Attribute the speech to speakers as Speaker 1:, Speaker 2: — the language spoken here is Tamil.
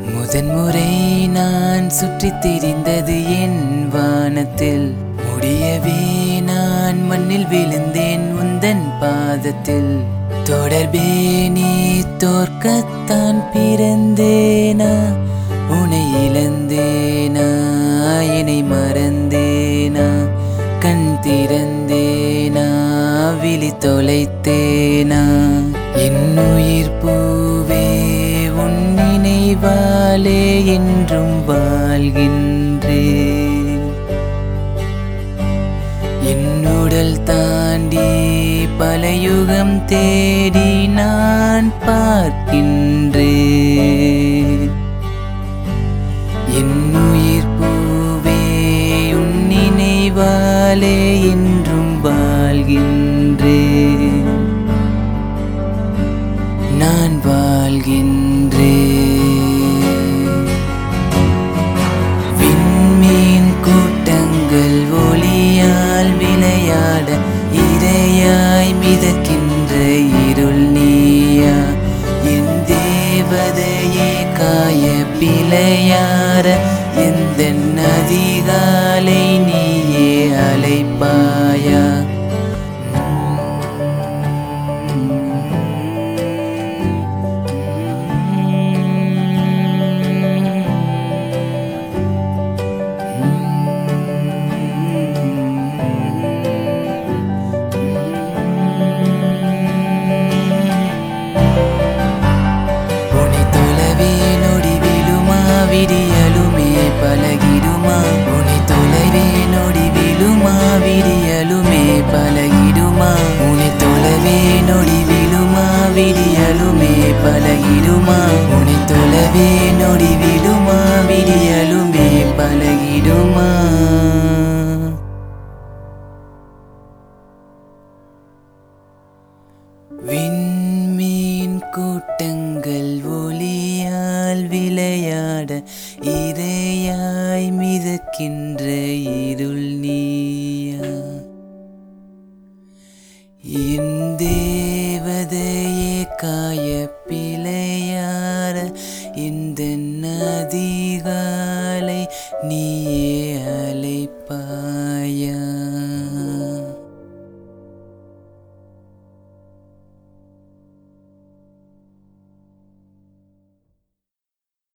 Speaker 1: முதன்முறை நான் சுற்றித் திரிந்தது என் வானத்தில் முடியவே நான் மண்ணில் விழுந்தேன் உந்தன் பாதத்தில் தொடர்பே நீ தோற்கத்தான் பிறந்தேனா உனை இழந்தேனா என்னை மறந்தேனா கண் திறந்தேனா விழி தொலைத்தேனா என்னுயிர் பூவே உன் நினைவாலே என்றும் வாழ்கின்றே என்னுடல் தாண்டி பல யுகம் தேடி நான் பார்க்கின்றேன் என்னுயிர் பூவே உன் நினைவாலே என்றும் வாழ்கின்றேன் நான் வாழ்கின்றேன் விண்மீன் கூட்டங்கள் ஒளியால் விளையாட இரையாய் மிதக்கின்ற இருள் நீயா என் தேவதையே காய பிழையார எந்த நதிகாலை நீயே அலைப்பாயா உன்னை தொலைவே நொடி விழுமா விடியலுமே பழகிடுமா உன்னை தொலைவே நொடி விழுமா விடியலுமே பழகிடுமா உன்னை தொலைவே நொடி விழுமா விடியலுமே பழகிடுமா உன்னை தொலைவே நொடி விழுமா விடியலுமே பழகிடுமா விண்மீன் கூட்டங்கள் ஒளியால் விளையாட இரையாய் மிதக்கின்ற இருள் நீயா என் தேவதையே காய பிழையார இந்த நதிகாலை நீயே அழைப்பாய்